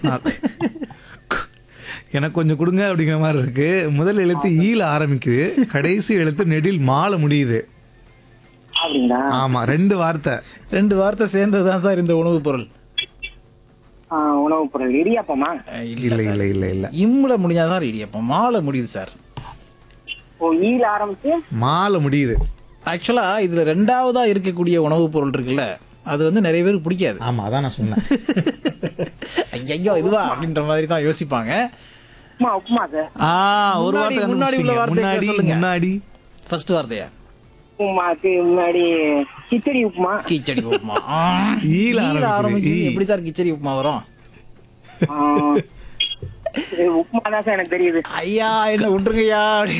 எனக்கு கொஞ்சம் கொடுங்க அப்படிங்கிற மாதிரி இருக்கு முதல் எழுத்து ஈல ஆரம்பிக்குது கடைசி எழுத்து நெடில் மால முடியுது அப்படிங்களா ஆமா ரெண்டு வார்த்தை ரெண்டு வார்த்தை சேர்ந்தது தான் சார் இந்த உணவுப் பொருள் ஆ, உணவுப் பொருள் இடியாப்பமா அஹ், இல்ல இல்ல இல்ல இல்ல இல்ல இம்முல முடிஞ்சாதான் இடியப்பம் மாலை முடியுது சார் ஓ ஈல ஆரம்பிச்சு மால முடியுது ஆக்சுவலா இதுல ரெண்டாவதா இருக்கக்கூடிய உணவுப் பொருள் இருக்குல்ல அது வந்து நிறைய பேருக்கு பிடிக்காது ஆமா அதான் நான் சொன்னேன் ஐயோ இதுவா அப்படின்ற மாதிரி தான் யோசிப்பாங்க உப்புமா உப்புமா சார் ஆ ஒரு முன்னாடி- வார்த்தை முன்னாடி உள்ள கண்டுபிடிச்சிட்டீங்க. வார்த்தை முன்னாடி சொல்லுங்க. முன்னாடி ஃபர்ஸ்ட் வார்த்தையா உப்புமாக்கு முன்னாடி கிச்சடி உப்புமா கிச்சடி உப்புமா ஆ. ஈல ஈல ஆரம்பிக்குது. ஆரம்பிக்குது ஈ. எப்படி சார் கிச்சடி உப்புமா வரும் ஆ, இது உப்புமா தான் சார் எனக்கு தெரியுது ஐயா என்ன விட்டுருங்கய்யா அப்படி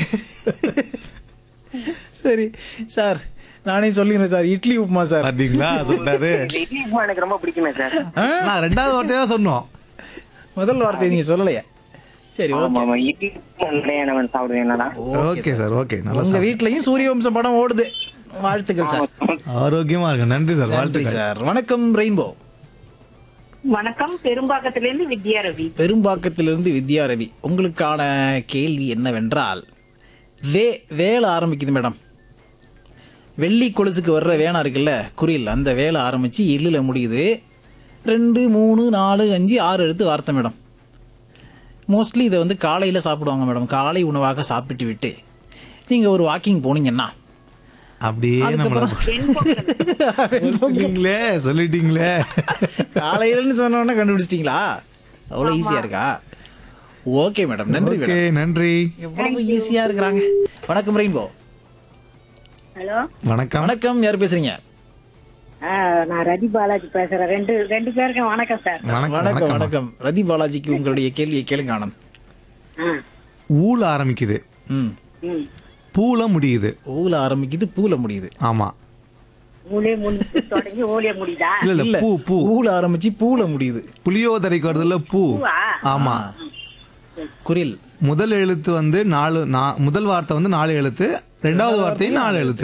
சரி சார் நானே சொல்லிடுறேன் சார் இட்லி உப்புமா சார் பாத்தீங்களா சொல்றாரு இந்த இட்லி உப்புமா எனக்கு ரொம்ப பிடிக்குமே சார் ஆ? நான் ரெண்டாவது வார்த்தையா சொன்னோம் முதல் வார்த்தை நீங்க சொல்லலையே சரி ஆமா ஓகே ஆமா இட்லி உப்புமா நிறைய நான் சாப்பிடுவேன் என்னடா ஓகே சார் ஓகே நல்லா உங்க வீட்லயும் சூரிய வம்சம் படம் ஓடுது வாழ்த்துக்கள் சார் ஆரோக்கியமா இருக்கு நன்றி சார் நன்றி வாழ்த்துக்கள் சார் வணக்கம் ரெயின்போ வணக்கம் பெரும்பாக்கத்திலிருந்து வித்யா ரவி பெரும்பாக்கத்திலிருந்து வித்யா ரவி உங்களுக்கான கேள்வி என்னவென்றால் வே வேலை ஆரம்பிக்குது மேடம் வெள்ளி கொலுசுக்கு வர்ற வேணா இருக்குல்ல குறில் அந்த வேலை ஆரம்பிச்சு எள்ளுல முடியுது ரெண்டு மூணு நாலு அஞ்சு ஆறு எழுத்து வார்த்தை மேடம் மோஸ்ட்லி இதை வந்து காலையில் சாப்பிடுவாங்க மேடம் காலை உணவாக சாப்பிட்டு விட்டு நீங்கள் ஒரு வாக்கிங் போனீங்கன்னா அப்படியே நம்மள சொல்லிட்டீங்களே சொல்லிட்டீங்களே காலையிலன்னு சொன்னோன்னே கண்டுபிடிச்சிட்டிங்களா அவ்வளோ ஈஸியாக இருக்கா ஓகே மேடம் நன்றி ஓகே மேடம் நன்றி எவ்வளவு ஈஸியாக இருக்கிறாங்க வணக்கம் ரெயின்போ ஹலோ வணக்கம் வணக்கம் யார் பேசுறீங்க நான் ரதி பாலாஜி பேசுறேன் ரெண்டு ரெண்டு பேருக்கும் வணக்கம் சார் வணக்கம் வணக்கம் வணக்கம் வணக்கம் ரதி பாலாஜிக்கு உங்களுடைய கேள்வியை கேளுங்க ஆனந்த் ஆ, ஊல ஆரம்பிக்குது ம் ம். பூல முடியுது ஊல ஆரம்பிக்குது பூல முடியுது ஆமா ஊழிய முடி தொடங்கி ஊழிய முடியுதா இல்ல இல்ல இல்ல பூ பூ ஊல ஆரம்பிச்சு பூல முடியுது புளியோதரைக்கு வருதுல்ல பூ பூவா? ஆமா குரில் முதல் எழுத்து வந்து நாலு நா- முதல் வார்த்தை வந்து நாலு எழுத்து ரெண்டாவது வார்த்தையும் நாலு எழுத்து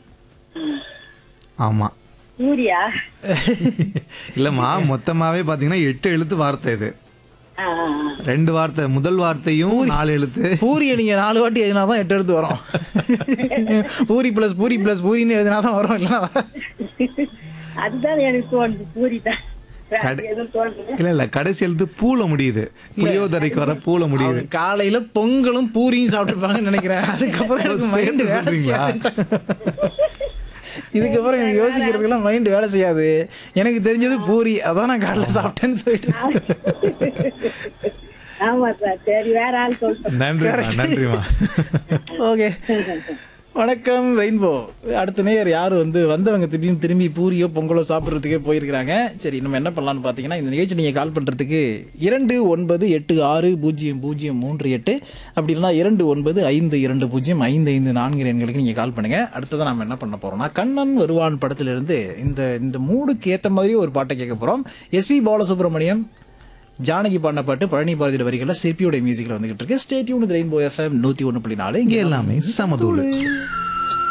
ஆமா சூர்யா இல்லம்மா மொத்தமாவே பாத்தீங்கன்னா எட்டு எழுத்து வார்த்தை இது ஆ, ஆ, ஆ. ரெண்டு வார்த்தை முதல் வார்த்தையும் நாலு எழுத்து பூரியை நீங்க நாலு வாட்டி எழுதினா தான் எட்டு எழுத்து வரும் பூரி பிளஸ் பூரி பிளஸ் பூரின்னு எழுதினா தான் வரும் இல்லைன்னா வராது. அதுதான் எனக்கு தோணுது பூரி தான் வேற கடை- எதுவும் தோணுது இல்ல இல்ல கடைசி எழுத்து பூல முடியுது புளியோதரைக்கு வர பூல முடியுது அவங்க காலையில பொங்கலும் பூரியும் சாப்பிட்டுருப்பாங்கன்னு நினைக்கிறேன் அதுக்கப்புறம் எனக்கு மைண்ட் சேர்த்து வேலை சொல்றீங்களா? செய்யாது இதுக்கப்புறம் எனக்கு யோசிக்கிறதுக்கெல்லாம் மைண்ட் வேலை செய்யாது எனக்கு தெரிஞ்சது பூரி அதான் நான் காலைல சாப்பிட்டேன்னு சொல்லிட்டு ஆமா சார் சரி வேற ஆள் சொல்லிட்டோம் நன்றிமா நன்றிமா ஓகே வணக்கம் ரெயின்போ அடுத்த நேயர் யார் வந்து வந்தவங்க திடீர்னு திரும்பி பூரியோ பொங்கலோ சாப்பிட்றதுக்கே போயிருக்கிறாங்க சரி நம்ம என்ன பண்ணலாம்னு பார்த்தீங்கன்னா இந்த நிகழ்ச்சி நீங்கள் கால் பண்ணுறதுக்கு இரண்டு ஒன்பது எட்டு ஆறு பூஜ்ஜியம் பூஜ்ஜியம் மூன்று எட்டு அப்படி இல்லைனா இரண்டு ஒன்பது ஐந்து இரண்டு பூஜ்ஜியம் ஐந்து ஐந்து நான்கு எண்களுக்கு நீங்கள் கால் பண்ணுங்கள் அடுத்ததான் நம்ம என்ன பண்ண போகிறோம்னா கண்ணன் வருவான் படத்திலிருந்து இந்த இந்த மூடுக்கு ஏற்ற மாதிரி ஒரு பாட்டை கேட்க போகிறோம் எஸ்பி பாலசுப்ரமணியம் ஜானகி பாடின பாட்டு பழனி பாரதியோட வரிகளில் சிற்பியோட மியூசிக்கில் வந்துகிட்டு இருக்கு ஸ்டேட்யூன் ரெயின்போ எஃப்எம் நூற்றி ஒன்று புள்ளி நாலு இங்க இங்கே எல்லாமே சமதூளு